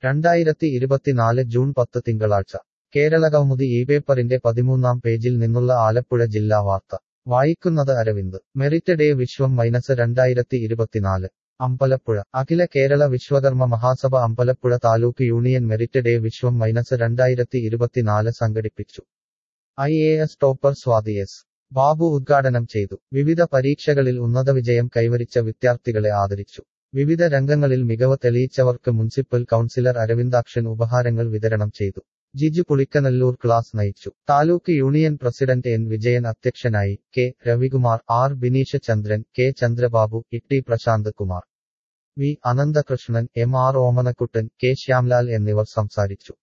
രണ്ടായിരത്തി ഇരുപത്തിനാല് ജൂൺ പത്ത് തിങ്കളാഴ്ച കേരളകൗമുദി ഈ പേപ്പറിന്റെ പതിമൂന്നാം പേജിൽ നിന്നുള്ള ആലപ്പുഴ ജില്ലാ വാർത്ത വായിക്കുന്നത് Aravind merit day Vishwam minus രണ്ടായിരത്തി ഇരുപത്തിനാല് Ambalappuzha Akhila Kerala Vishwakarma Mahasabha Ambalappuzha taluk union merit day Vishwam minus രണ്ടായിരത്തി ഇരുപത്തിനാല് സംഘടിപ്പിച്ചു I A S topper Swathi S Babu ഉദ്ഘാടനം ചെയ്തു വിവിധ പരീക്ഷകളിൽ ഉന്നത വിജയം കൈവരിച്ച വിദ്യാർത്ഥികളെ ആദരിച്ചു വിവിധ രംഗങ്ങളിൽ മികവ് തെളിയിച്ചവർക്ക് മുനിസിപ്പൽ കൗൺസിലർ അരവിന്ദാക്ഷൻ ഉപഹാരങ്ങൾ വിതരണം ചെയ്തു ജിജു പുളിക്കനല്ലൂർ ക്ലാസ് നയിച്ചു taluk union president N Vijayan അധ്യക്ഷനായി K Ravikumar R Bineesh Chandran K Chandrababu Itty Prashanth Kumar V Ananthakrishnan M R Omanakuttan K Shyamlal എന്നിവർ സംസാരിച്ചു